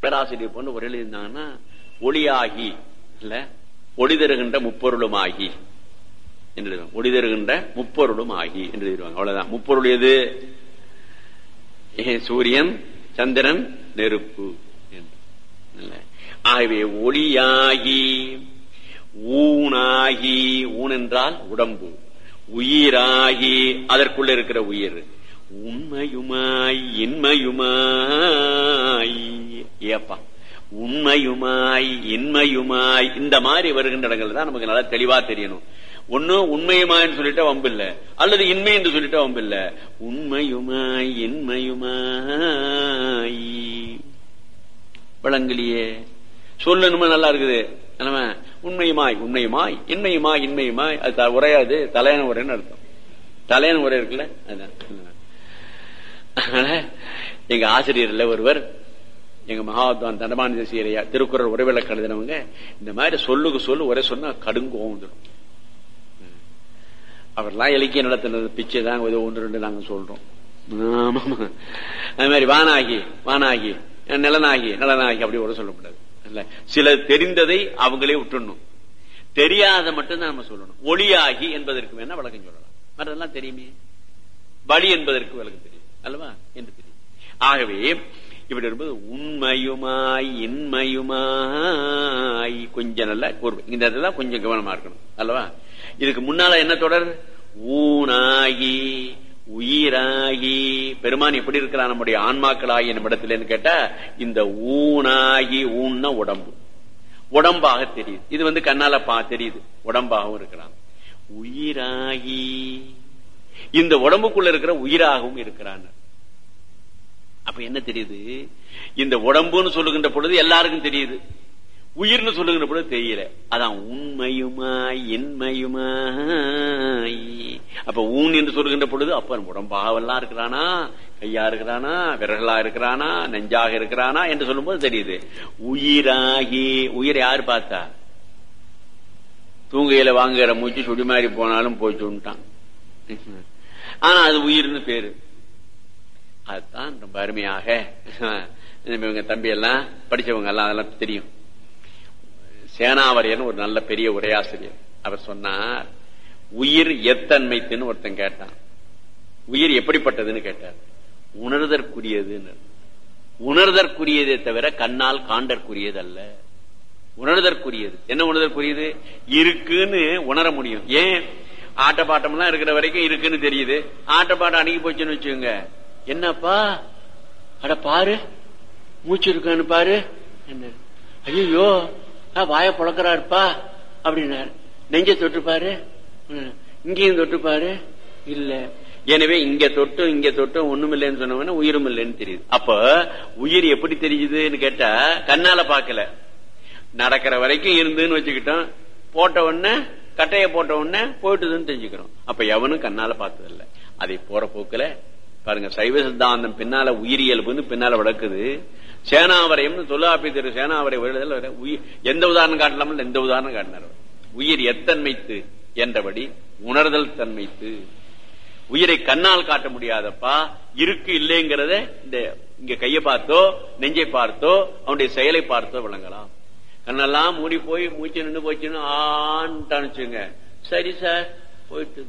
பேராசிரியர் பொண்ணு ஒரு எழுதியிருந்தாங்கன்னா ஒளியாகி இல்ல ஒளி தருகின்ற முப்பொருளும் ஆகி என்று எழுதுவாங்க. ஒளி தருகின்ற முப்பொருளும் ஆகி என்று எழுதுவாங்க அவ்வளவுதான் முப்பொருள் எது ஏ, சூரியன் சந்திரன் நெருப்பு என்று. இல்ல? ஆகவே ஒளியாகி ஊனாகி ஊன் என்றால் உடம்பு உயிராகி அதற்குள்ள இருக்கிற உயிர் உண்மையுமாய் இன்மையுமாய் ஏப்பா உண்மையுமாய் இன்மையுமாய் இந்த மாதிரி வருகின்ற இடங்கள் தான் நமக்கு நல்லா தெளிவா தெரியணும் ஒண்ணு உண்மையுமாய்ன்னு சொல்லிட்டா வம்பு இல்ல அல்லது இன்மை என்று சொல்லிட்டா வம்பு இல்ல உண்மையுமாய் இன்மையுமாய் விளங்கலையே சொல்லணுமா நல்லா இருக்குது என்னமா உண்மையுமாய் உண்மையுமாய் இன்மையுமாய் இன்மையுமாய் அது த- உரையாது தலையான உரைன்னு அர்த்தம் தலையான உரை இருக்குல்ல அதுதான் அதனால எங்க ஆசிரியர்ல ஒருவர் எங்க மகாத்வான் தண்டமானி தேசியரையா திருக்குறள் உரைவிலக்கு எழுதினவங்க இந்த மாதிரி சொல்லுக்கு சொல்லு உரை சொன்னா கடுங்கோவம் வந்துடும் அவர்லாம் இலக்கிய நடத்தினது பிச்சை தான் ஏதோ ஒன்று ரெண்டு நாங்க சொல்றோம் ஆமா, ஆமா. அது மாதிரி வானாகி வானாகி நிலனாகி நிலனாகி அப்படி ஒரு சொல்லக்கூடாது இல்ல சில தெரிந்ததை அவங்களே விட்டுடணும் தெரியாத மட்டும் தான் நம்ம சொல்லணும் ஒளியாகி என்பதற்கு வேணா விளக்கம் சொல்லலாம் மற்றதெல்லாம் தெரியுமே வழி என்பதற்கு விளக்கம் தெரியும் அல்லவா என்று தெரியும் ஆகவே இப்படி இருப்பது உண்மையுமாய் இன்மையுமாய் கொஞ்சம் நல்ல கூர்மை இந்த இடத்துல கொஞ்சம் கவனமா இருக்கணும் அல்லவா இதுக்கு முன்னால என்ன தொடர் ஊனாகி உயிராகி பெருமான் எப்படி இருக்கிறான் நம்முடைய ஆன்மாக்களாகி நம்மிடத்தில்னு கேட்டா இந்த ஊனாகி ஊன்னா உடம்பு உடம்பாக தெரியுது இது வந்து கண்ணால பா தெரியுது உடம்பாகவும் இருக்கிறான் உயிராகி இந்த உடம்புக்குள்ள இருக்கிற உயிராகவும் இருக்கிறான் அப்ப என்ன தெரியுது இந்த உடம்புன்னு சொல்லுகின்ற பொழுது எல்லாருக்கும் தெரியுது உயிர்னு சொல்லுகின்ற பொழுது தெரியல அதான் உண்மையுமாய் என்மையுமாய் அப்ப ஊன் என்று சொல்லுகின்ற பொழுது அப்ப உடம்பாகவெல்லாம் இருக்கிறானா கையா இருக்கிறானா விரல்களா இருக்கிறானா நெஞ்சாக இருக்கிறானா என்று சொல்லும்போது தெரியுது உயிராகி உயிர் யாரு பார்த்தா தூங்கையில வாங்குற மூச்சு சுடி மாதிரி போனாலும் போச்சுட்டான் ஆனா அது உயிர்னு பேரு அதுதான் ரொம்ப அருமையாக இவங்க தம்பி எல்லாம் படிச்சவங்க எல்லாம் அதெல்லாம் தெரியும் சேனாவரியன் ஒரு நல்ல பெரிய உரையாசிரியர் அவர் சொன்னார் உயிர் எத்தன்மைத்துன்னு ஒருத்தன் கேட்டான் உயிர் எப்படிப்பட்டதுன்னு கேட்டார் உணர்தற்குரியதுன்னு உணர்தற்குரியதே தவிர கண்ணால் காண்டற்குரியது அல்ல உணர்தற்குரியது என்ன உணர்தற்குரியது இருக்குன்னு உணர முடியும் ஏன் ஆட்டப்பாட்டம் எல்லாம் இருக்கிற வரைக்கும் இருக்குன்னு தெரியுது ஆட்டப்பாட்டம் அணுகி போச்சுன்னு வச்சுக்கோங்க என்னப்பா அட பாரு மூச்சு இருக்கான்னு பாரு என்ன ஐயோ வாய புழக்கிறாருப்பா அப்படின்னாரு நெஞ்ச தொட்டு பாரு ம், இங்கேயும் தொட்டு பாரு இல்ல எனவே இங்க தொட்டு இங்க தொட்டு ஒண்ணும் இல்லைன்னு சொன்னவன உயிரும் இல்லைன்னு தெரியுது அப்ப உயிர் எப்படி தெரியுதுன்னு கேட்டா கண்ணால பாக்கல நடக்கிற வரைக்கும் இருந்துன்னு வச்சுக்கிட்டோம் போட்ட உடனே கட்டைய போட்ட உடனே போயிட்டுதுன்னு தெரிஞ்சுக்கிறோம் அப்ப எவனும் கண்ணால பார்த்தது இல்ல அதை போற போக்குல பாருங்க சைவ சித்தாந்தம் பின்னால உயிரியல்புன்னு பின்னால விளக்குது சேனாவரையம்னு தொல்லாப்பி திரு சேனாவரை எழுதல வர உயிர் எந்த உதாரணம் காட்டலாமல் எந்த உதாரணம் காட்டினார் அவர். உயிர் எத்தன்மைத்து என்றபடி உணர்தல் தன்மைத்து உயிரை கண்ணால் காட்ட முடியாதப்பா இருக்கு இல்லைங்கிறத இந்த இங்க கையை பார்த்தோ நெஞ்சை பார்த்தோ அவனுடைய செயலை பார்த்தோ விளங்கலாம் கண்ணெல்லாம் மூடி போய் மூச்சு நின்று போச்சுன்னு ஆன்ட்டான்னு வச்சுங்க சரி சார் போயிட்டு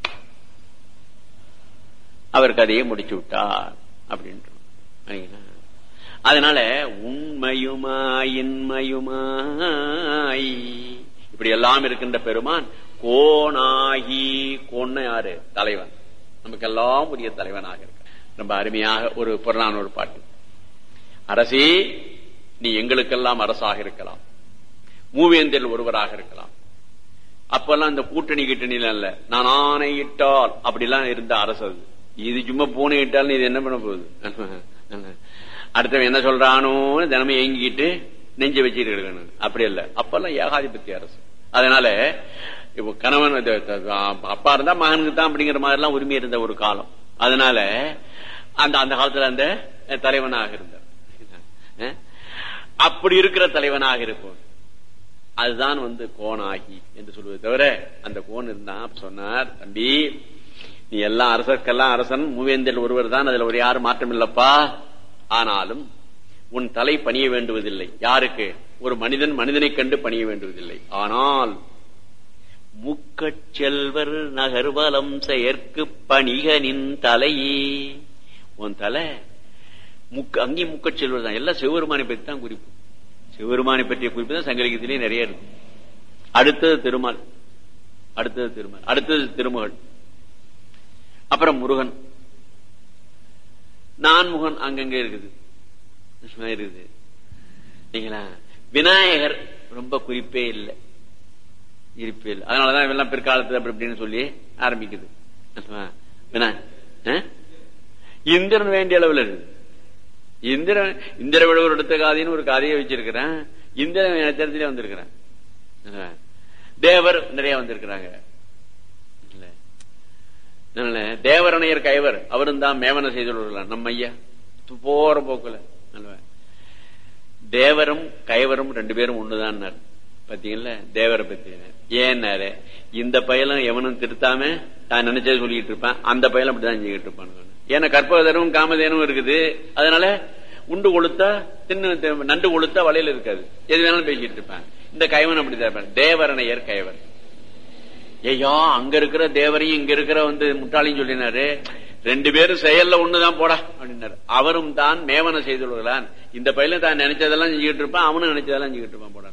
அவர் கதையை முடிச்சு விட்டார் அப்படின்ட்டு சரிங்களா? அதனால உண்மையுமாய் இன்மையுமாய் இப்படி எல்லாம் இருக்கின்ற பெருமான் கோனாகி கோன்னு யாரு தலைவன் நமக்கெல்லாம் உரிய தலைவனாக இருக்க ரொம்ப அருமையாக ஒரு புறநான ஒரு பாட்டு அரசே நீ எங்களுக்கெல்லாம் அரசாக இருக்கலாம் மூவேந்தில் ஒருவராக இருக்கலாம் அப்பெல்லாம் இந்த கூட்டணி கிட்டணில இல்ல நான் ஆணையிட்டால் அப்படிலாம் இருந்த அரசு அது இது சும்மா பூனை இட்டால் இது என்ன பண்ண போகுது அடுத்தவன் என்ன சொல்றானோன்னு தினமும் ஏங்கிட்டு நெஞ்ச வச்சுட்டு இருக்கணும் அப்படி இல்ல அப்பெல்லாம் ஏகாதிபத்திய அரசு அதனால இப்போ கணவன் இது, இது, அப்பா இருந்தா மகனுக்கு தான் அப்படிங்கிற மாதிரி எல்லாம் உரிமை இருந்த ஒரு காலம் அதனால அந்த அந்த காலத்துல அந்த தலைவனாக இருந்தார் அஹ்? அப்படி இருக்கிற தலைவனாக இருப்போம் அதுதான் வந்து கோணாகி என்று சொல்வது தவிர அந்த கோன் இருந்தான் அப்ப சொன்னார் தம்பி நீ எல்லாம் அரசர்க்கெல்லாம் அரசன் மூவேந்தல் ஒருவர் தான் அதுல ஒரு யாரும் மாற்றம் இல்லப்பா ஆனாலும் உன் தலை பணிய வேண்டுவதில்லை யாருக்கு ஒரு மனிதன் மனிதனை கண்டு பணிய வேண்டுவதில்லை ஆனால் முக்கச் செல்வர் நகர்வலம் செயற்கு பணிகனின் தலையே உன் தலை முக்க அங்கேயும் முக்கச் செல்வர் தான் எல்லாம் சிவபெருமானை பற்றி தான் குறிப்பு சிவபெருமானை பற்றிய குறிப்பு தான் சங்கலிகத்திலேயே நிறைய இருக்கு அடுத்தது திருமால் அடுத்தது திருமால் அடுத்தது திருமகள் அப்புறம் முருகன் நான்முகன் அங்கங்க இருக்குது இருக்குது சரிங்களா விநாயகர் ரொம்ப குறிப்பே இல்லை இருப்பே இல்லை அதனாலதான் இவெல்லாம் பிற்காலத்துல அப்படி இப்படின்னு சொல்லி ஆரம்பிக்குது வினா இந்திரன் வேண்டிய அளவில் இருக்குது இந்திரன் இந்திர விடவர் எடுத்த காதின்னு ஒரு கதையை வச்சிருக்கிறேன் இந்திரன் நட்சத்திரத்திலே வந்திருக்கிறேன் தேவர் நிறைய வந்திருக்கிறாங்க தேவரணையர் கைவர் அவரும் தான் மேவன செய்துள்ளார் நம்ம ஐயா போற போக்குல தேவரும் கைவரும் ரெண்டு பேரும் ஒண்ணுதான் பாத்தீங்கல்ல தேவரை பத்தி ஏன்னாரு இந்த பயலும் எவனும் திருத்தாம நான் நினைச்சதை சொல்லிட்டு இருப்பேன் அந்த பயலும் அப்படிதான் செஞ்சுக்கிட்டு இருப்பான் ஏன்னா கற்பகதரும் காமதேனும் இருக்குது அதனால உண்டு கொளுத்தா தின்னு நண்டு கொளுத்தா வலையில இருக்காது எது வேணாலும் பேசிட்டு இருப்பேன் இந்த கைவன் அப்படிதான் தேவரணையர் கைவர் ஐயா அங்க இருக்கிற தேவரையும் இங்க இருக்கிற வந்து முட்டாளையும் சொல்லினாரு ரெண்டு பேரும் செயல்ல ஒண்ணுதான் போடா அப்படின்னாரு அவரும் தான் மேவன செய்துள்ளான் இந்த பையல தான் நினைச்சதெல்லாம் செஞ்சுக்கிட்டு இருப்பான் அவனும் நினைச்சதெல்லாம் செஞ்சுக்கிட்டு இருப்பான் போடாங்க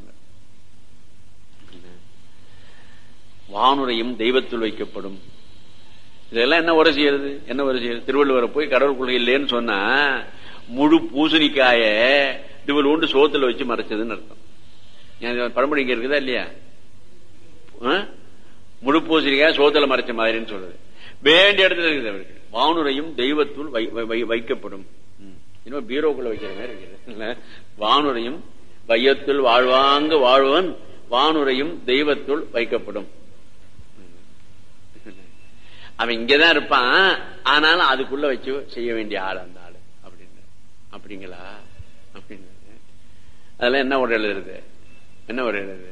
வானுரையும் தெய்வத்தில் வைக்கப்படும் இதெல்லாம் என்ன உரை செய்யறது என்ன உரை செய்யறது திருவள்ளுவரை போய் கடவுள் கொள்கை இல்லைன்னு சொன்னா முழு பூசணிக்காய இவள் உண்டு சோத்துல வச்சு மறைச்சதுன்னு அர்த்தம் பழமொழி இங்க இருக்குதா இல்லையா முழு பூசணிக்காய் சோத்துல மறைச்ச மாதிரின்னு சொல்றது வேண்டிய இடத்துல இருக்குது அவருக்கு வானுரையும் தெய்வத்துள் வைக்கப்படும் இன்னும் பீரோக்குள்ள வைக்கிற மாதிரி இருக்குது வானுரையும் வையத்துள் வாழ்வாங்க வாழ்வன் வானுரையும் தெய்வத்துள் வைக்கப்படும் அவன் இங்கதான் இருப்பான் ஆனாலும் அதுக்குள்ள வச்சு செய்ய வேண்டிய ஆள் அந்த ஆளு அப்படின்னு அப்படிங்களா அப்படின்னு அதெல்லாம் என்ன ஒரு எழுதுறது என்ன ஒரு எழுதுறது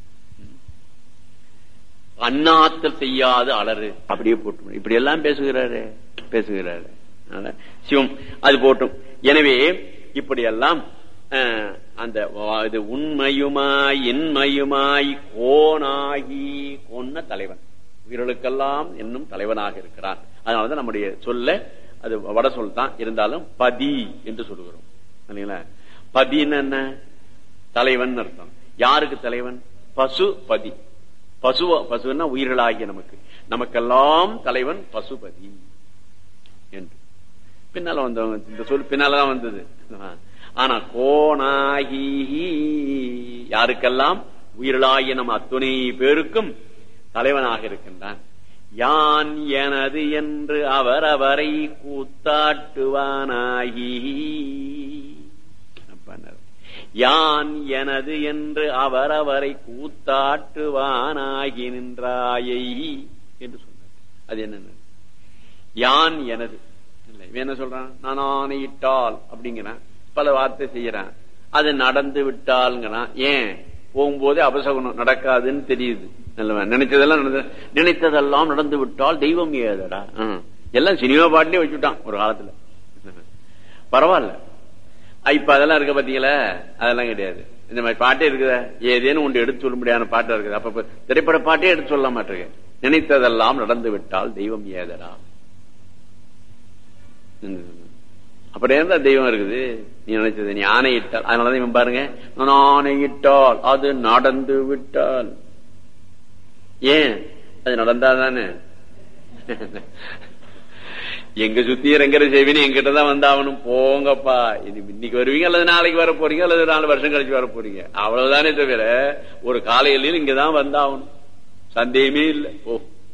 அண்ணாத்தல் செய்யாத அலறு அப்படியே போட்டு இப்படி எல்லாம் பேசுகிறாரு பேசுகிறாரு சிவம் அது போட்டும் எனவே இப்படி எல்லாம் அந்த இது உண்மையுமாய் இன்மையுமாய் கோனாகி கொன்ன தலைவன் உயிர்களுக்கெல்லாம் இன்னும் தலைவனாக இருக்கிறான் அதனாலதான் நம்முடைய சொல்ல அது வட சொல் தான் இருந்தாலும் பதி என்று சொல்லுகிறோம் இல்லைங்களா பதின்னு என்ன தலைவன் அர்த்தம் யாருக்கு தலைவன் பசு பதி பசுவ பசுன்னா உயிர்களாகிய நமக்கு நமக்கெல்லாம் தலைவன் பசுபதி என்று பின்னால வந்தவங்க இந்த சொல் பின்னாலதான் வந்தது ஆனா கோணாகி யாருக்கெல்லாம் உயிர்களாகிய நம்ம அத்துணை பேருக்கும் தலைவனாக இருக்கின்றான் யான் எனது என்று அவர் அவரை கூத்தாட்டுவானாகி யான் எனது என்று அவர் அவரை கூத்தாட்டுவானாகி நின்றாயை என்று சொன்னார் அது என்ன யான் எனது என்ன சொல்றான் நான் ஆணையிட்டால் அப்படிங்கிறான் பல வார்த்தை செய்யறான் அது நடந்து விட்டால்ங்கிறான் ஏன் போகும்போதே அபசகுணம் நடக்காதுன்னு தெரியுது நல்லவன் நினைச்சதெல்லாம் நடந்து நினைத்ததெல்லாம் நடந்து விட்டால் தெய்வம் ஏதடா எல்லாம் சினிமா பாட்டிலே வச்சுட்டான் ஒரு காலத்துல பரவாயில்ல இப்ப அதெல்லாம் இருக்க பாத்தீங்களா அதெல்லாம் கிடையாது இந்த மாதிரி பாட்டே இருக்குதா ஏதேனும் ஒன்று எடுத்து சொல்ல முடியாத பாட்டா இருக்குது அப்ப திரைப்பட பாட்டே எடுத்து சொல்ல மாட்டேங்க நினைத்ததெல்லாம் நடந்து விட்டால் தெய்வம் ஏதடா அப்படி இருந்தா தெய்வம் இருக்குது நீ நினைச்சது நீ ஆணையிட்டால் அதனாலதான் இவன் பாருங்க நான் ஆணையிட்டால் அது நடந்து விட்டால் ஏன் அது நடந்தா தானே எங்க சுத்தி இறங்குற செவினி எங்கிட்ட தான் வந்தாகணும் போங்கப்பா இது இன்னைக்கு வருவீங்க அல்லது நாளைக்கு வர போறீங்க அல்லது நாலு வருஷம் கழிச்சு வர போறீங்க அவ்வளவுதானே தவிர ஒரு காலையில இங்கதான் வந்தாகணும் சந்தேகமே இல்லை ஓ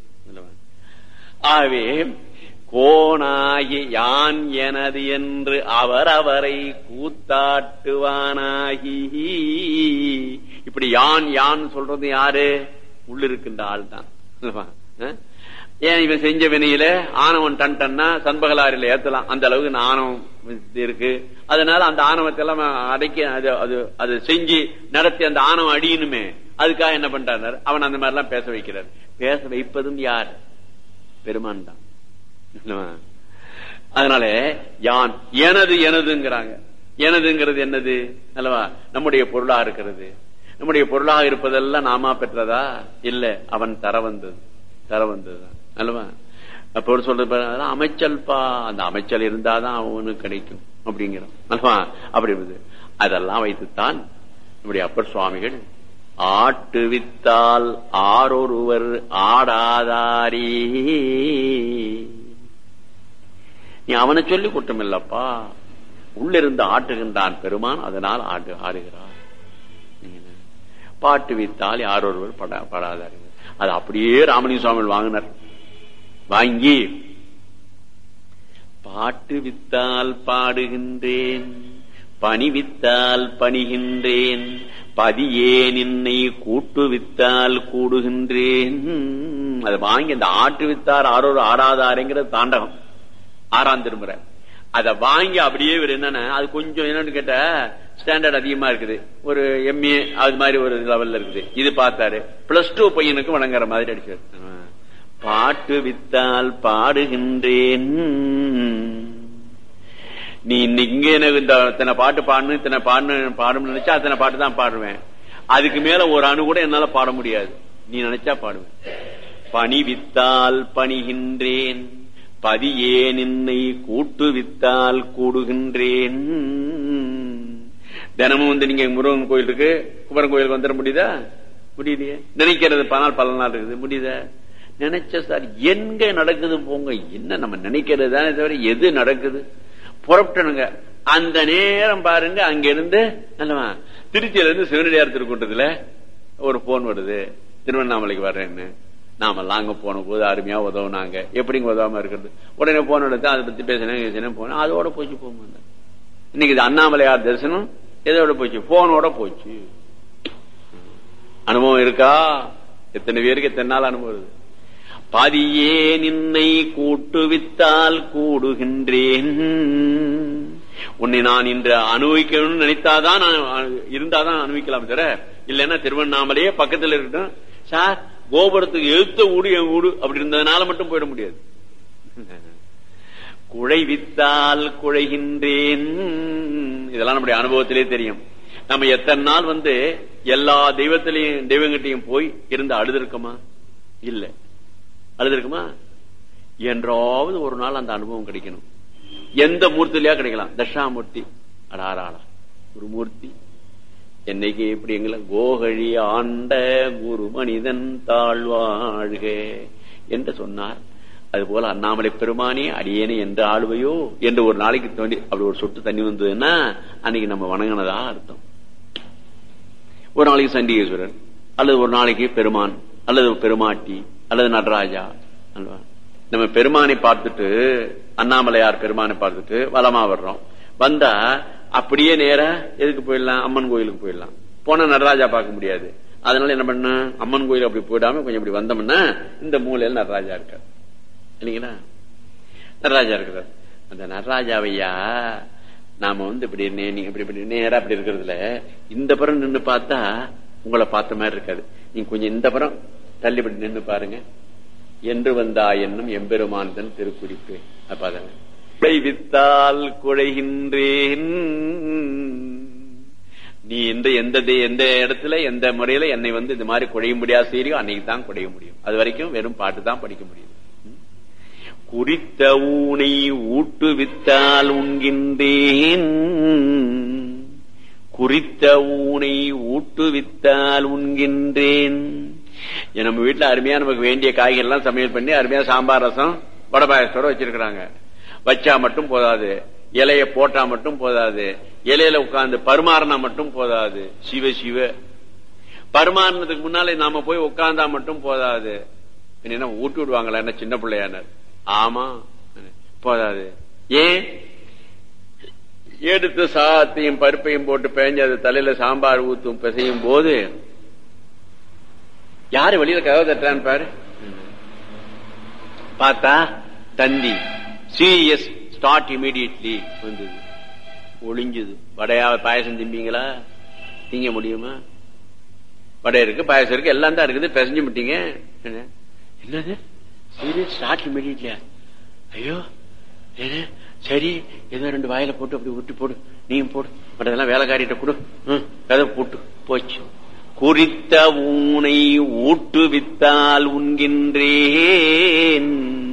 ஆகவே கோணாகி யான் எனது என்று அவர் அவரை கூத்தாட்டுவானாகி இப்படி யான் யான் சொல்றது யாரு உள்ளிருக்கின்ற ஆள் தான் ஏன் இவன் செஞ்ச வினையில ஆணவம் டன் டன்னா சண்பகலாரில ஏத்தலாம் அந்த அளவுக்கு ஆணவம் இருக்கு அதனால அந்த ஆணவத்தை எல்லாம் அடக்கி அது அது அது செஞ்சு நடத்தி அந்த ஆணவம் அடியணுமே அதுக்காக என்ன பண்றாரு அவன் அந்த மாதிரி எல்லாம் பேச வைக்கிறார் பேச வைப்பதும் யார் பெருமான் தான் அதனால யான் எனது எனதுங்கிறாங்க எனதுங்கிறது என்னது அல்லவா நம்முடைய பொருளா இருக்கிறது நம்முடைய பொருளாக இருப்பதெல்லாம் நாமா பெற்றதா இல்ல அவன் தர வந்தது தர வந்ததுதான் அல்லவா அப்ப ஒரு சொல்றது பாரு, அதெல்லாம் அமைச்சல்பா அந்த அமைச்சல் இருந்தாதான் அவனுக்கு கிடைக்கும் அப்படிங்கிறான் அல்லவா அப்படி இருந்தது அதெல்லாம் வைத்துத்தான் நம்முடைய அப்பர் சுவாமிகள் ஆட்டுவித்தால் ஆரொருவர் ஆடாதாரே நீ அவனை சொல்லி குற்றம் இல்லப்பா உள்ளிருந்து ஆட்டுகின்றான் பெருமான் அதனால் ஆடு ஆடுகிறார் பாட்டு வித்தால் யாரொருவர் படா படாதார்கள் அது அப்படியே ராமலிங்க சுவாமி வாங்கினார் வாங்கி பாட்டு வித்தால் பாடுகின்றேன் பணி வித்தால் பணிகின்றேன் பதியே நின்னை கூட்டு வித்தால் கூடுகின்றேன் அதை வாங்கி அந்த ஆட்டு வித்தார் ஆரோரு ஆறாதாருங்கிற தாண்டகம் ஆறாம் திருமுறை அதை வாங்கி அப்படியே இவர் என்னன்னா அது கொஞ்சம் என்னன்னு கேட்ட ஸ்டாண்டர்ட் அதிகமா இருக்குது ஒரு எம்ஏ அது மாதிரி ஒரு லெவல்ல இருக்குது இது பார்த்தாரு பிளஸ் டூ பையனுக்கு வழங்குற மாதிரி அடிச்சாரு பாட்டு வித்தால் பாடுகின்றேன் நீ இன்னைக்கு இங்க எனக்கு இந்த இத்தனை பாட்டு பாடணும் இத்தனை பாடணும் பாடணும்னு நினைச்சா அத்தனை பாட்டு தான் பாடுவேன் அதுக்கு மேல ஒரு அணு கூட என்னால பாட முடியாது நீ நினைச்சா பாடுவேன் பணி வித்தால் பணிகின்றேன் பதியே நின்னை கூட்டு வித்தால் கூடுகின்றேன் தினமும் வந்து நீங்க முருகன் கோயில் இருக்கு குமரன் கோயிலுக்கு வந்துட முடியுதா முடியலையே நினைக்கிறது பனால் பல நாள் இருக்குது முடியுதா நினைச்ச சார் எங்க நடக்குது போங்க என்ன நம்ம நினைக்கிறது தானே தவிர எது நடக்குது புறப்பட்டனுங்க அந்த நேரம் பாருங்க அங்க இருந்து நல்லவா திருச்சியில இருந்து சிவனடியார் திருக்கூட்டத்துல ஒரு போன் வருது திருவண்ணாமலைக்கு வர்றேன்னு நாமெல்லாம் அங்க போன போது அருமையா உதவுனாங்க எப்படிங்க உதவாம இருக்கிறது உடனே போன் எடுத்து அதை பத்தி பேசினேன் பேசினேன் போனேன் அதோட போச்சு போங்க இன்னைக்கு இது அண்ணாமலையார் தரிசனம் எதோட போச்சு போனோட போச்சு அனுபவம் இருக்கா எத்தனை பேருக்கு எத்தனை நாள் அனுபவம் இருக்கு பதியே நின்னை கூட்டுவித்தால் கூடுகின்றேன் உன்னை நான் இன்று அனுபவிக்கணும்னு நினைத்தாதான் நான் இருந்தாதான் அனுபவிக்கலாம் தவிர இல்லைன்னா திருவண்ணாமலையே பக்கத்தில் இருக்கட்டும் சார் கோபுரத்துக்கு எழுத்த ஊடு என் ஊடு அப்படி இருந்ததுனால மட்டும் போயிட முடியாது குழைவித்தால் குழைகின்றேன் இதெல்லாம் நம்முடைய அனுபவத்திலே தெரியும் நம்ம எத்தனை நாள் வந்து எல்லா தெய்வத்திலையும் தெய்வங்கிட்டையும் போய் இருந்து அழுதுருக்கோமா இல்ல அழுதுருக்குமா என்றாவது ஒரு நாள் அந்த அனுபவம் கிடைக்கணும் எந்த மூர்த்திலயா கிடைக்கலாம் தட்சாமூர்த்தி அடாராளா ஒரு மூர்த்தி என்னைக்கு இப்படி எங்களை கோகழி ஆண்ட குரு மனிதன் தாழ்வாழ்க என்று சொன்னார் அது போல அண்ணாமலை பெருமானே அடியேனே என்று ஆளுவையோ என்று ஒரு நாளைக்கு தோண்டி அப்படி ஒரு சொட்டு தண்ணி வந்ததுன்னா அன்னைக்கு நம்ம வணங்கினதா அர்த்தம் ஒரு நாளைக்கு சண்டிகேஸ்வரர் அல்லது ஒரு நாளைக்கு பெருமான் அல்லது பெருமாட்டி அல்லது நடராஜா அல்வா நம்ம பெருமானை பார்த்துட்டு அண்ணாமலையார் பெருமானை பார்த்துட்டு வளமா வர்றோம் வந்தா அப்படியே நேரா எதுக்கு போயிடலாம் அம்மன் கோயிலுக்கு போயிடலாம் போனா நடராஜா பார்க்க முடியாது அதனால என்ன பண்ண அம்மன் கோயில் அப்படி போயிடாம கொஞ்சம் இப்படி வந்தோம்னா இந்த மூலையில் நடராஜா இருக்கார் இல்லைங்களா நடராஜா இருக்கிறார் அந்த நடராஜாவையா நாம வந்து இப்படி நீங்க இப்படி இப்படி நேரா அப்படி இருக்கிறதுல இந்த புறம் நின்று பார்த்தா உங்களை பார்த்த மாதிரி இருக்காது நீங்க கொஞ்சம் இந்த புறம் தள்ளிப்படி நின்று பாருங்க என்று வந்தா என்னும் எம்பெருமான் தன் திருக்குறிப்பு அப்பாதாங்க வித்தால் குழைகின்றேன் நீ எந்த எந்த எந்த இடத்துல எந்த முறையில என்னை வந்து இந்த மாதிரி குழைய முடியாது செய்யறியோ அன்னைக்கு தான் குழைய முடியும் அது வரைக்கும் வெறும் பாட்டு தான் படிக்க முடியும் குறித்த ஊனை ஊட்டுவித்தால் உண்கின்றேன் குறித்த ஊனை ஊட்டுவித்தால் உண்கின்றேன் நம்ம வீட்டுல அருமையா நமக்கு வேண்டிய காய்கறி எல்லாம் சமையல் பண்ணி அருமையா சாம்பார் ரசம் வடபாயசத்தோட வச்சிருக்கிறாங்க வச்சா மட்டும் போதாது இலைய போட்டா மட்டும் போதாது இலையில உட்கார்ந்து பருமாறினா மட்டும் போதாது சிவ சிவ பருமாறினதுக்கு முன்னாலே நாம போய் உட்கார்ந்தா மட்டும் போதாது என்ன ஊட்டி விடுவாங்களா என்ன சின்ன பிள்ளையானர் ஆமா போதாது ஏன் எடுத்து சாத்தையும் பருப்பையும் போட்டு பேஞ்சு அது தலையில சாம்பார் ஊத்தும் பிசையும் போது யாரு வெளியில கதவு தட்டுறான்னு பாரு பார்த்தா தந்தி சீரியஸ் ஸ்டார்ட் இமீடியட்லி வந்தது ஒளிஞ்சது வடையா பாயசம் திம்பிங்களா திங்க முடியுமா வடை இருக்கு பாயசம் இருக்கு எல்லாம் தான் இருக்குது பிசைஞ்சு விட்டீங்க என்னது சீரியஸ் ஸ்டார்ட் இமீடியட்லியா ஐயோ சரி ஏதோ ரெண்டு வாயில போட்டு அப்படி உருட்டி போடு நீ போடு மற்றதெல்லாம் வேலைக்காரிட்ட கொடு ம், கதை போட்டு போச்சு குறித்த ஊனை ஊட்டுவித்தால் உண்கின்றேன்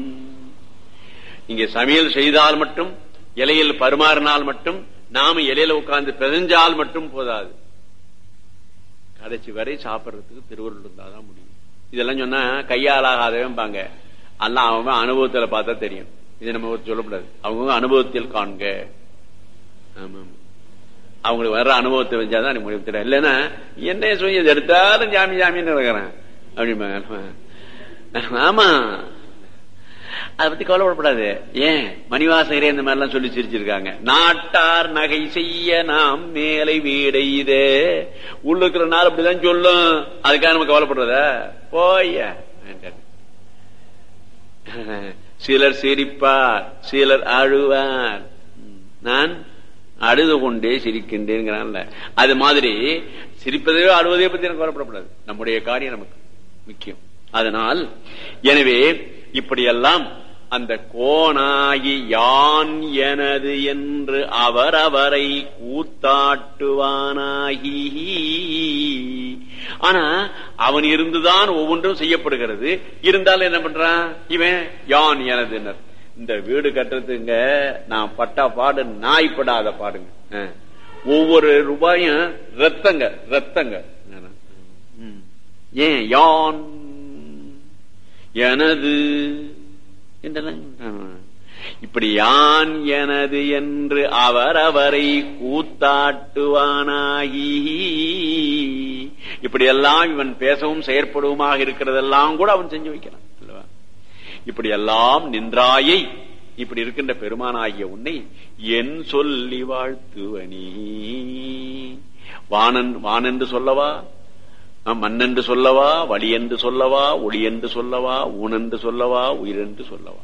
இங்க சமையல் செய்தால் மட்டும் இலையில் பரிமாறினால் மட்டும் நாம இலையில உட்கார்ந்து பிசைஞ்சால் மட்டும் போதாது கடைசி வரை சாப்பிடுறதுக்கு திருவருள் இருந்தாதான் முடியும் இதெல்லாம் சொன்னா கையாலாகாதவன்பாங்க எல்லாம் அவன் அனுபவத்துல பார்த்தா தெரியும் இது நம்ம ஒரு சொல்லக்கூடாது அவங்க அனுபவத்தில் காண்க ஆமா ஆமா. அவங்களுக்கு வர்ற அனுபவத்தை வச்சாதான் எனக்கு முடிவு தெரியும் இல்லைன்னா என்ன சொல்லி எது எடுத்தாலும் ஜாமி ஜாமின்னு இருக்கிறேன் அப்படிம்பாங்க ஆமா அதை பத்தி கவலைப்படப்படாது ஏன் மணிவாசகரே இந்த மாதிரி எல்லாம் சொல்லி சிரிச்சிருக்காங்க நாட்டார் நகை செய்ய நாம் மேலை வீடையுதே உள்ள இருக்கிற நாள் அப்படிதான் சொல்லும் அதுக்காக நம்ம கவலைப்படுறத போய சிலர் சிரிப்பார் சிலர் அழுவார் நான் அழுது கொண்டே சிரிக்கின்றேங்கிறான்ல அது மாதிரி சிரிப்பதையோ அழுவதையோ பத்தி எனக்கு கவலைப்படக்கூடாது நம்முடைய காரியம் நமக்கு முக்கியம் அதனால் எனவே இப்படியெல்லாம் அந்த கோணாகி யான் எனது என்று அவரவரை கூத்தாட்டுவானாகி ஆனா அவன் இருந்துதான் ஒவ்வொன்றும் செய்யப்படுகிறது இருந்தாலும் என்ன பண்றான் இவன் யான் எனது இந்த வீடு கட்டுறதுங்க நான் பட்டா பாடு நாய் படாத பாடுங்க அஹ். ஒவ்வொரு ரூபாயும் ரத்தங்க ரத்தங்க ம். ஏன் யான் எனது என்றெல்லாம் சொல்றாங்க. இப்படி யான் எனது என்று அவரவரை கூத்தாட்டுவானாகி இப்படி எல்லாம் இவன் பேசவும் செயற்படுவமாக இருக்கிறதெல்லாம் கூட அவன் செஞ்சு வைக்கிறான் அல்லவா இப்படி எல்லாம் நின்றாயை இப்படி இருக்கின்ற பெருமானாகிய உன்னை என் சொல்லி வாழ்த்துவனி வானன் வானென்று சொல்லவா ஆ, மண்ணென்று சொல்லவா வழி என்று சொல்லவா ஒளி என்று சொல்லவா ஊனென்று சொல்லவா உயிரென்று சொல்லவா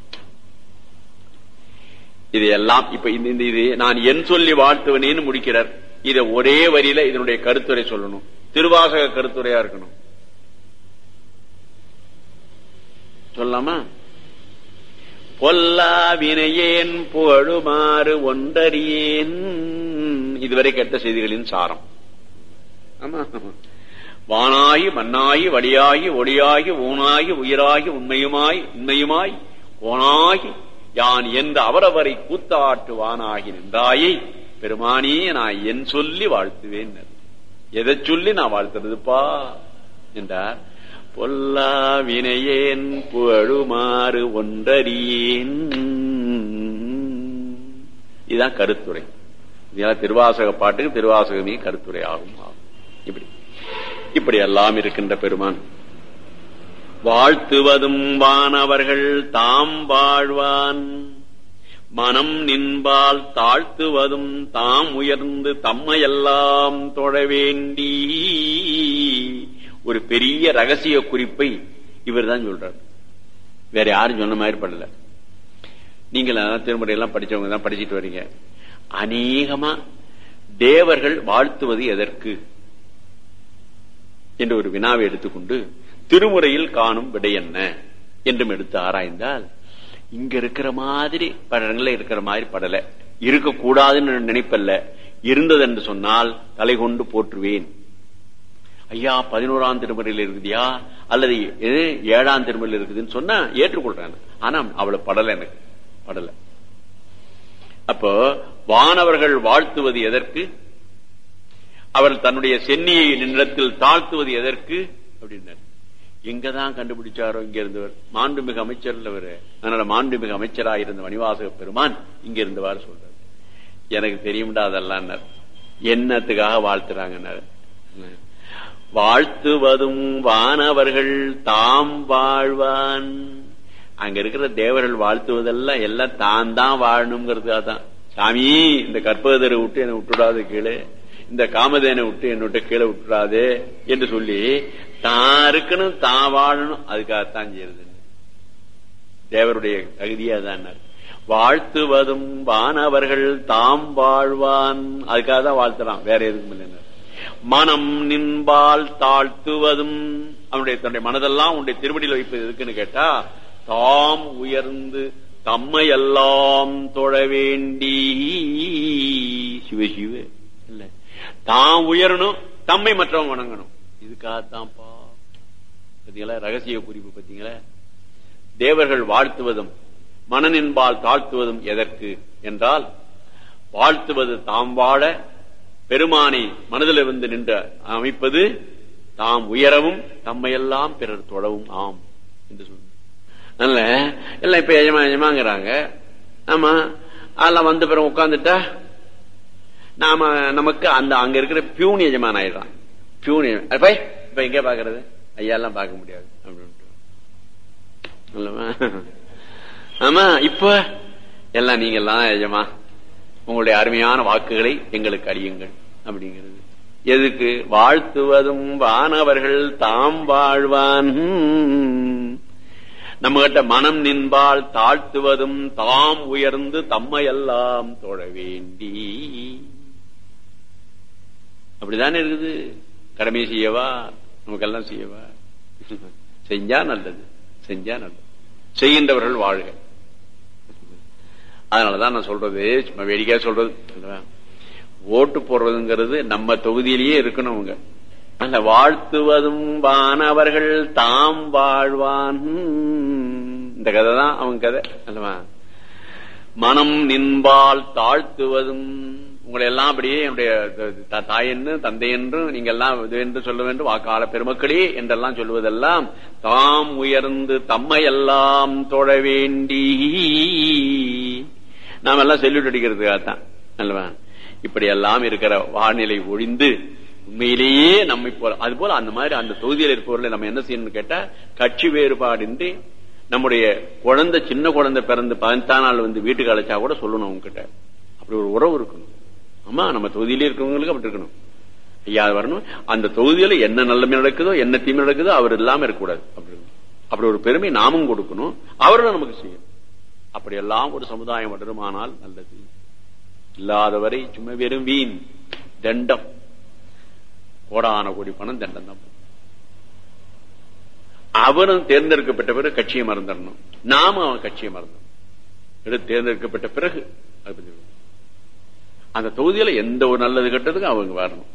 இதையெல்லாம் இப்ப இந்த இந்த இது நான் என் சொல்லி வாழ்த்துவனேன்னு முடிக்கிறார் இத ஒரே வரியில இதனுடைய கருத்துரை சொல்லணும் திருவாசக கருத்துரையா இருக்கணும் சொல்லலாமா பொல்லா வினையேன் புகழுமாறு ஒன்றறியேன் இதுவரை கேட்ட செய்திகளின் சாரம் ஆமா வானாகி மண்ணாகி வடியாகி ஒளியாகி ஊனாகி உயிராகி உண்மையுமாய் உண்மையுமாய் கோனாகி யான் என்ற அவரவரை கூத்தாட்டுவானாகி நின்றாயை பெருமானே நான் என் சொல்லி வாழ்த்துவேன் எதை சொல்லி நான் வாழ்த்துறதுப்பா என்றார் பொல்லா வினையேன் புகழுமாறு ஒன்றறியேன் இதுதான் கருத்துரை இதெல்லாம் திருவாசக பாட்டுக்கு திருவாசகமே கருத்துரை ஆகும் ஆகும் இப்படி இப்படி எல்லாம் இருக்கின்ற பெருமான் வாழ்த்துவதும் வானவர்கள் தாம் வாழ்வான் மனம் நின்பால் தாழ்த்துவதும் தாம் உயர்ந்து தம்மையெல்லாம் தொழ வேண்டி ஒரு பெரிய ரகசிய குறிப்பை இவர் தான் சொல்றார் வேற யாரும் சொன்ன மாதிரி படல நீங்களா திருமுறை எல்லாம் படிச்சவங்க தான் படிச்சிட்டு வரீங்க அநேகமா தேவர்கள் வாழ்த்துவது எதற்கு என்ற ஒரு வினாவை எடுத்துக்கொண்டு திருமுறையில் காணும் விடை என்ன என்றும் எடுத்து ஆராய்ந்தால் இங்க இருக்கிற மாதிரி படங்கள இருக்கிற மாதிரி படல இருக்கக்கூடாதுன்னு நினைப்பல்ல இருந்தது என்று சொன்னால் தலை கொண்டு போற்றுவேன் ஐயா பதினோராம் திருமுறையில் இருக்குதியா அல்லது எது ஏழாம் திருமுறையில் இருக்குதுன்னு சொன்னா ஏற்றுக்கொள்றேன் ஆனா அவளை படல எனக்கு படல அப்போ வானவர்கள் வாழ்த்துவது எதற்கு அவர் தன்னுடைய சென்னியை நின்றத்தில் தாழ்த்துவது எதற்கு அப்படின்னார் எங்கதான் கண்டுபிடிச்சாரோ இங்க இருந்தவர் மாண்புமிகு அமைச்சர் இல்லவர் அதனால மாண்புமிகு அமைச்சராக இருந்த மணிவாசக பெருமான் இங்க இருந்தவாறு சொல்றார் எனக்கு தெரியும்டா அதெல்லாம் என்னத்துக்காக வாழ்த்துறாங்கன்னாரு வாழ்த்துவதும் வானவர்கள் தாம் வாழ்வான் அங்க இருக்கிற தேவர்கள் வாழ்த்துவதெல்லாம் எல்லாம் தான் தான் வாழணுங்கிறதுக்காக தான் சாமி இந்த கற்பகதரை விட்டு என்னை விட்டுடாது கீழே இந்த காமதேனை விட்டு என்னை விட்டு கீழே விட்டுறாது என்று சொல்லி தான் இருக்கணும் தான் வாழணும் அதுக்காகத்தான் செய்யறது தேவருடைய தகுதியா தான் வாழ்த்துவதும் வானவர்கள் தாம் வாழ்வான் அதுக்காக தான் வாழ்த்துறான் வேற எதுக்கும் இல்லை மனம் நின்பால் தாழ்த்துவதும் அவனுடைய தன்னுடைய மனதெல்லாம் உன்னுடைய திருவடியில் வைப்பது எதுக்குன்னு கேட்டா தாம் உயர்ந்து தம்மையெல்லாம் தொழ வேண்டி சிவ சிவ இல்ல தான் உயரணும் தம்மை மற்றவங்க வணங்கணும் இதுக்காகத்தான்ப்பா பாத்தீங்களா ரகசிய குறிப்பு பாத்தீங்களா தேவர்கள் வாழ்த்துவதும் மனநின்பால் தாழ்த்துவதும் எதற்கு என்றால் வாழ்த்துவது தாம் வாழ பெருமானை மனதில் இருந்து நின்று அமைப்பது தாம் உயரவும் தம்மையெல்லாம் பிறர் தொழவும் ஆம் என்று சொன்ன அதனால எல்லாம் இப்ப எஜமா எஜமாங்கிறாங்க ஆமா அதெல்லாம் வந்த பிறகு உட்காந்துட்டா நாம நமக்கு அந்த அங்க இருக்கிற பியூன் எஜமான் ஆயிடுறான் பியூன் அப்ப இப்ப எங்க பாக்குறது ஐயா எல்லாம் பார்க்க முடியாது அப்படின்ட்டு அல்லவா? ஆமா இப்ப எல்லாம் நீங்க எல்லாம் எஜமா உங்களுடைய அருமையான வாக்குகளை எங்களுக்கு அறியுங்கள் அப்படிங்கிறது எதுக்கு வாழ்த்துவதும் வானவர்கள் தாம் வாழ்வான் நம்ம கிட்ட மனம் நின்பால் தாழ்த்துவதும் தாம் உயர்ந்து தம்மையெல்லாம் தொழ வேண்டி அப்படிதானே இருக்குது கடமை செய்யவா நமக்கெல்லாம் செய்யவா செஞ்சா நல்லது செஞ்சா நல்லது செய்கின்றவர்கள் வாழ்க அதனாலதான் நான் சொல்றது சும்மா வேடிக்கையா சொல்றது அல்லவா? ஓட்டு போடுறதுங்கிறது நம்ம தொகுதியிலேயே இருக்கணும் அவங்க அல்ல வாழ்த்துவதும் வானவர்கள் தாம் வாழ்வான் இந்த கதை தான் அவங்க கதை அல்லவா மனம் நின்பால் தாழ்த்துவதும் உங்களை எல்லாம் அப்படியே என்னுடைய த- தாயென்று தந்தை என்றும் நீங்க எல்லாம் இது என்று சொல்ல வேண்டும் வாக்காள பெருமக்களே என்றெல்லாம் சொல்லுவதெல்லாம் தாம் உயர்ந்து தம்மை எல்லாம் தொழ வேண்டி நாம எல்லாம் செல்யூட் அடிக்கிறதுக்காகத்தான் அல்லவா இப்படி எல்லாம் இருக்கிற வானிலை ஒழிந்து உண்மையிலேயே நம்மை போல அது போல அந்த மாதிரி அந்த தொகுதியில் இருப்பவர்களை நம்ம என்ன செய்யணும்னு கேட்டா கட்சி வேறுபாடின்றி நம்முடைய குழந்தை சின்ன குழந்தை பிறந்து பதினெட்டாம் நாள் வந்து வீட்டுக்கு அழைச்சா கூட சொல்லணும் அவங்க கிட்ட அப்படி ஒரு உறவு இருக்கணும் ஆமா நம்ம தொகுதியிலே இருக்கிறவங்களுக்கு அப்படி இருக்கணும் ஐயா வரணும் அந்த தொகுதியில என்ன நல்லமை நடக்குதோ என்ன தீமை நடக்குதோ அவர் இல்லாம இருக்கக்கூடாது அப்படி இருக்கணும். அப்படி ஒரு பெருமை நாமும் கொடுக்கணும் அவரும் நமக்கு செய்யணும் அப்படியெல்லாம் ஒரு சமுதாயம் வளருமானால் நல்லது இல்லாதவரை சும்மா வெறும் வீண் தண்டம் கோடான கோடி பணம் தண்டம் தான் அவனும் தேர்ந்தெடுக்கப்பட்ட பிறகு கட்சியை மறந்துடணும் நாம அவன் கட்சியை மறந்தோம் எடுத்து தேர்ந்தெடுக்கப்பட்ட பிறகு அதை பத்தி விடு. அந்த தொகுதியில எந்த ஒரு நல்லது கெட்டதுக்கும் அவங்க வரணும்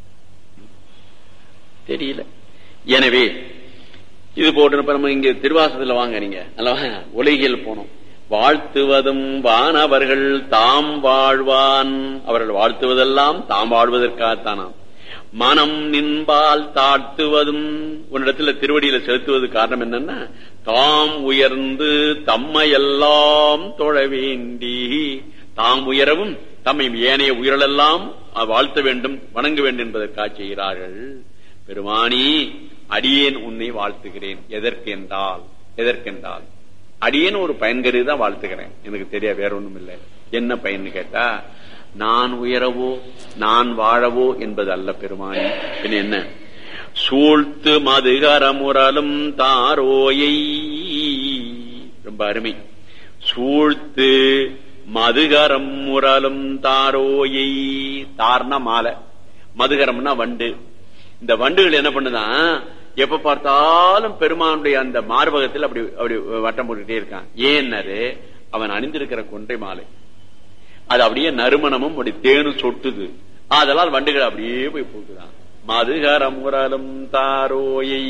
தெரியல எனவே இது போட்டு இப்ப நம்ம இங்க திருவாசத்துல வாங்க நீங்க அல்லவா உலகில் போனோம் வாழ்த்துவதும் வானவர்கள் தாம் வாழ்வான் அவர்கள் வாழ்த்துவதெல்லாம் தாம் வாழ்வதற்காகத்தானாம் மனம் நின்பால் தாழ்த்துவதும் உன்னிடத்துல திருவடியில செலுத்துவது காரணம் என்னன்னா தாம் உயர்ந்து தம்மையெல்லாம் தொழ வேண்டி தாம் உயரவும் தம்மை ஏனைய உயிரெல்லாம் வாழ்த்த வேண்டும் வணங்க வேண்டும் என்பதற்காக செய்கிறார்கள் பெருமானி அடியேன் உன்னை வாழ்த்துகிறேன் எதற்கு என்றால் எதற்கென்றால் அடியேன் ஒரு பயன்கருதி தான் வாழ்த்துக்கிறேன் எனக்கு தெரியா வேற ஒண்ணும் இல்லை என்ன பயன் கேட்டா நான் உயரவோ நான் வாழவோ என்பது அல்ல பெருமானி பின்ன என்ன சூழ்த்து மதுகரமுரலும் தாரோயை ரொம்ப அருமை சூழ்த்து மதுகரம் முரலும் தாரோயை தார்னா மாலை மதுகரம்னா வண்டு இந்த வண்டுகள் என்ன பண்ணுதான் எப்ப பார்த்தாலும் பெருமானுடைய அந்த மார்பகத்தில் அப்படி அப்படி வட்டம் போட்டுக்கிட்டே இருக்கான் ஏன்னாரு அவன் அணிந்திருக்கிற கொன்றை மாலை அது அப்படியே நறுமணமும் அப்படி தேனும் சொட்டுது அதெல்லாம் வண்டுகள் அப்படியே போய் போட்டுதான் மதுகரம் முரலும் தாரோயை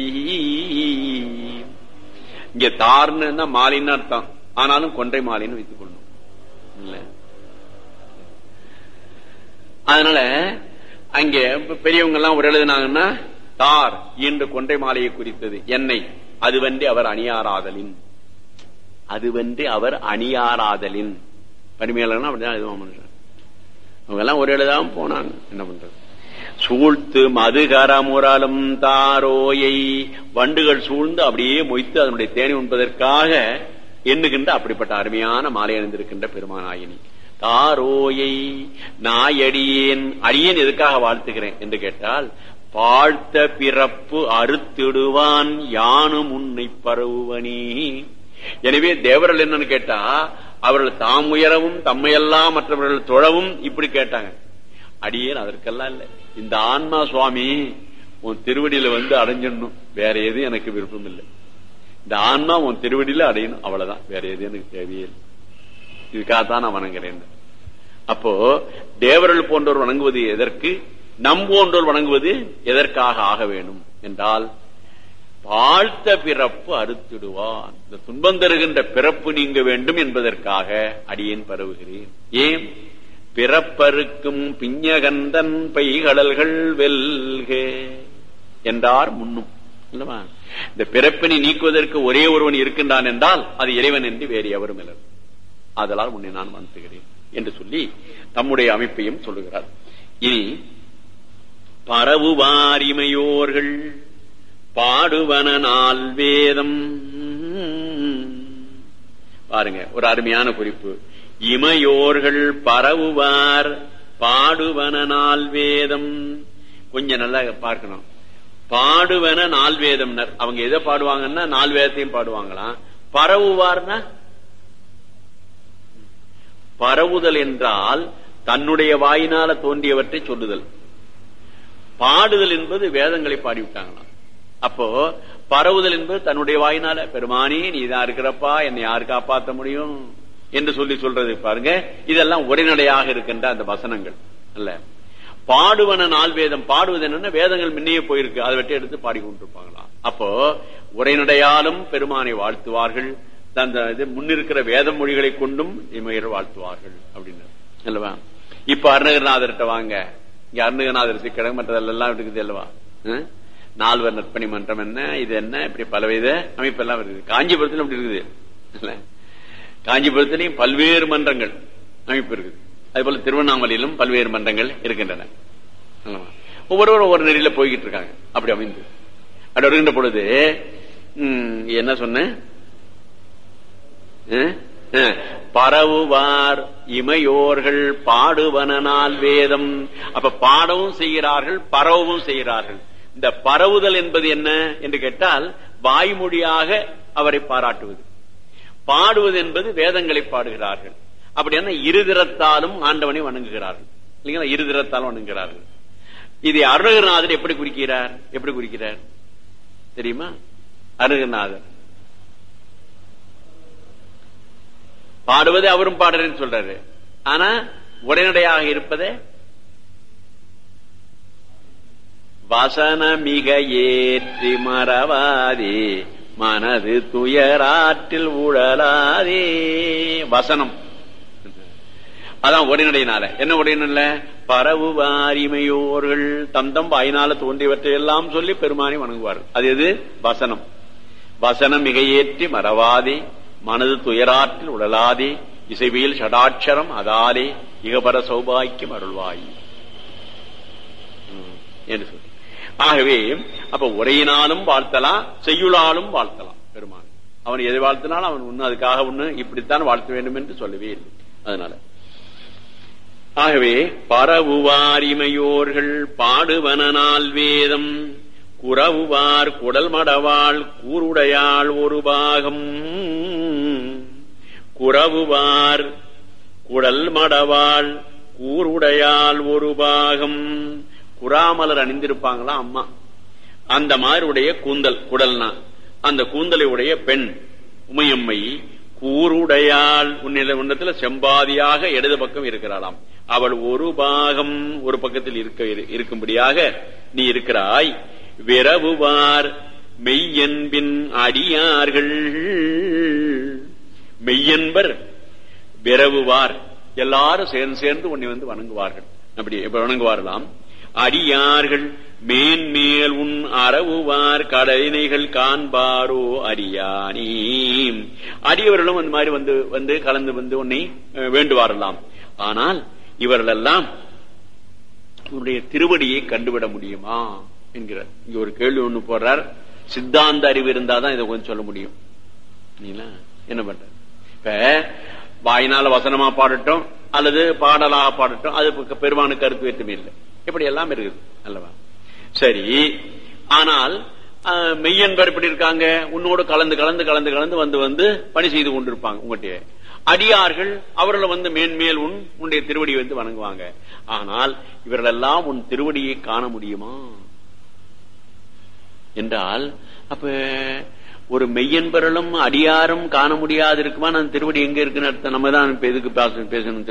இங்க தார்னு மாலின்னு அர்த்தம் ஆனாலும் கொன்றை மாலைன்னு வைத்துக் கொள்ளணும் இல்ல அதனால அங்க பெரியவங்க எல்லாம் ஒரு எழுதினாங்கன்னா தார் என்று கொன்றை மாலையை குறித்தது என்னை அதுவன்றி அவர் அணியாராதலின் அதுவன்றி அவர் அணியாராதலின் பரிமையாளர்கள் அப்படிதான் எழுதுவான் மனுஷன் அவங்க எல்லாம் ஒரு எழுதாம போனாங்க என்ன பண்றது சூழ்த்து மதுகரமுரலும் தாரோயை வண்டுகள் சூழ்ந்து அப்படியே மொய்த்து அதனுடைய தேனை உண்பதற்காக எண்ணுகின்ற அப்படிப்பட்ட அருமையான மாலை அணிந்திருக்கின்ற பெருமானாயினி தாரோயை நாயடியேன் அடியேன் எதுக்காக வாழ்த்துகிறேன் என்று கேட்டால் வாழ்த்த பிறப்பு அறுத்திடுவான் யானும் உன்னை பரவுவனி எனவே தேவர்கள் என்னன்னு கேட்டா அவர்கள் தாம் உயரவும் தம்மையெல்லாம் மற்றவர்கள் தொழவும் இப்படி கேட்டாங்க அடியேன் அதற்கெல்லாம் இல்ல இந்த ஆன்மா சுவாமி உன் திருவடியில வந்து அடைஞ்சிடணும் வேற எதுவும் எனக்கு விருப்பம் இல்லை இந்த ஆன்மா உன் திருவடியில அடையணும் அவ்வளவுதான் வேற எதுவும் எனக்கு தேவையே இல்லை இதுக்காகத்தான் நான் வணங்குறேன் அப்போ தேவர்கள் போன்றோர் வணங்குவது எதற்கு நம் போன்றோர் வணங்குவது எதற்காக ஆக வேணும் என்றால் வாழ்த்த பிறப்பு அறுத்திடுவான் இந்த துன்பம் தருகின்ற பிறப்பு நீங்க வேண்டும் என்பதற்காக அடியேன் பரவுகிறேன் ஏன் பிறப்பருக்கும் பிஞ்சகந்தன் பைகடல்கள் வெல்க என்றார் முன்னும் அல்லவா இந்த பிறப்பினை நீக்குவதற்கு ஒரே ஒருவன் இருக்கின்றான் என்றால் அது இறைவன் என்று வேறு எவரும் இல்லை அதனால் உன்னை நான் வாழ்த்துகிறேன் என்று சொல்லி தம்முடைய அமைப்பையும் சொல்லுகிறார் இனி பரவுவாரிமையோர்கள் பாடுவன நாள் வேதம் பாருங்க ஒரு அருமையான குறிப்பு இமையோர்கள் பரவுவார் பாடுவன நாள் வேதம் கொஞ்சம் நல்லா பார்க்கணும் பாடுவன நாள் வேதம்னர் அவங்க எதை பாடுவாங்கன்னா நாள் வேதத்தையும் பாடுவாங்களாம் பரவுவார்னா பரவுதல் என்றால் தன்னுடைய வாயினால தோன்றியவற்றை சொல்லுதல் பாடுதல் என்பது வேதங்களை பாடிவிட்டாங்களாம் அப்போ பரவுதல் என்பது தன்னுடைய வாயினால பெருமானி நீ தான் இருக்கிறப்பா என்னை யாரு காப்பாற்ற முடியும் என்று சொல்லி சொல்றது பாருங்க இதெல்லாம் உரைநடையாக இருக்கின்ற அந்த வசனங்கள் அல்ல பாடுவன நாள் வேதம் பாடுவது என்னன்னா வேதங்கள் முன்னையே போயிருக்கு அதை வெட்டி எடுத்து பாடிக்கொண்டிருப்பாங்களாம் அப்போ உரைநடையாலும் பெருமானை வாழ்த்துவார்கள் அந்த இது முன்னிருக்கிற வேத மொழிகளை கொண்டும் இமையர் வாழ்த்துவார்கள் அப்படின்னு அல்லவா இப்ப அருணகிரிநாதர்கிட்ட வாங்க இங்க அருணகிரிநாதர் சிக்கடம் மற்றதெல்லாம் இருக்குது அல்லவா நால்வர் நற்பணி மன்றம் என்ன இது என்ன இப்படி பலவித அமைப்பெல்லாம் இருக்குது காஞ்சிபுரத்தில் அப்படி இருக்குது காஞ்சிபுரத்திலையும் பல்வேறு மன்றங்கள் அமைப்பு இருக்குது அதே போல திருவண்ணாமலையிலும் பல்வேறு மன்றங்கள் இருக்கின்றன ஒவ்வொருவரும் ஒவ்வொரு நெறியில போய்கிட்டு இருக்காங்க அப்படி அமைந்து அப்படி வருகின்ற பொழுது என்ன சொன்ன பரவுவார் இமையோர்கள் பாடுவனால் வேதம் அப்ப பாடவும் செய்கிறார்கள் பரவவும் செய்கிறார்கள் இந்த பரவுதல் என்பது என்ன என்று கேட்டால் வாய்மொழியாக அவரை பாராட்டுவது பாடுவது என்பது வேதங்களை பாடுகிறார்கள் அப்படியான இருதிரத்தாலும் ஆண்டவனை வணங்குகிறார்கள் இல்லைங்களா இருதிரத்தாலும் வணங்குகிறார்கள் இதை அருணகிரிநாதர் எப்படி குறிக்கிறார் எப்படி குறிக்கிறார் தெரியுமா அருணகிரிநாதர் பாடுவது அவரும் பாடுறேன்னு சொல்றாரு ஆனா உடனடியாக இருப்பதே வசன மிக ஏற்றி மறவாதே மனது துயராற்றில் உழலாதே வசனம் அதான் உடனடியினால என்ன உடனடியில பரவு வாரிமையோர்கள் தந்தம் வாயினால தோன்றியவற்றை எல்லாம் சொல்லி பெருமானி வணங்குவார்கள் அது எது வசனம் வசனம் மிக ஏற்றி மறவாதே மனது துயராற்றில் உழலாதே இசைவியல் ஷடாட்சரம் அதாலே இகபர சௌபாக்கியம் அருள்வாய் என்று சொல்லி ஆகவே அப்ப உரையினாலும் வாழ்த்தலாம் செய்யுளாலும் வாழ்த்தலாம் பெருமான் அவன் எதை வாழ்த்தினாலும் அவன் ஒண்ணு அதுக்காக ஒண்ணு இப்படித்தான் வாழ்த்த வேண்டும் என்று சொல்லவே இல்லை அதனால ஆகவே பரவுவாரிமையோர்கள் பாடுவனால் வேதம் குறவுவார் குடல் மடவாள் கூருடையாள் ஒரு பாகம் குறவுவார் குடல் மடவாள் கூருடையாள் ஒரு பாகம் குறாமலர் அணிந்திருப்பாங்களா அம்மா அந்த மாதிரி உடைய கூந்தல் குடல்னா அந்த கூந்தலை உடைய பெண் உமையம்மை கூருடையாள் உன்னில உன்னத்துல செம்பாதியாக இடது பக்கம் இருக்கிறாளாம் அவள் ஒரு பாகம் ஒரு பக்கத்தில் இருக்க இருக்கும்படியாக நீ இருக்கிறாய் விரவுவார் மெய்யன்பின் அடியார்கள் மெய்யன்பர் விரவுவார் எல்லாரும் சேர்ந்து சேர்ந்து உன்னை வந்து வணங்குவார்கள் அப்படி வணங்குவார்களாம் அடியார்கள் மேன்மேல் உன் அறவுவார் கடலினைகள் காண்பாரோ அடியானே அடியவர்களும் அந்த மாதிரி வந்து வந்து கலந்து வந்து உன்னை வேண்டுவாரலாம் ஆனால் இவர்களெல்லாம் உன்னுடைய திருவடியை கண்டுவிட முடியுமா என்கிறார் இங்க ஒரு கேள்வி ஒண்ணு போடுறார் சித்தாந்த அறிவு இருந்தாதான் இதை கொஞ்சம் சொல்ல முடியும் என்ன பண்ற இப்ப வாயினால வசனமா பாடட்டும் அல்லது பாடலாக பாடட்டும் அது பெருமானு கருத்து வேற்றுமை இல்லை இப்படி எல்லாம் இருக்குது அல்லவா சரி ஆனால் மெய்யன்பர் இப்படி இருக்காங்க உன்னோடு கலந்து கலந்து கலந்து கலந்து வந்து வந்து பணி செய்து கொண்டிருப்பாங்க உங்கள்கிட்ட அடியார்கள் அவர்கள் வந்து மேன்மேல் உன் உன்னுடைய திருவடி வந்து வணங்குவாங்க ஆனால் இவர்களெல்லாம் உன் திருவடியை காண முடியுமா என்றால் அப்ப ஒரு மெய்யன்பர்களும் அடியாரும் காண முடியாது இருக்குமா நான் திருவடி எங்க இருக்குன்னு அர்த்தம் நம்ம தான் எதுக்கு பேசணும்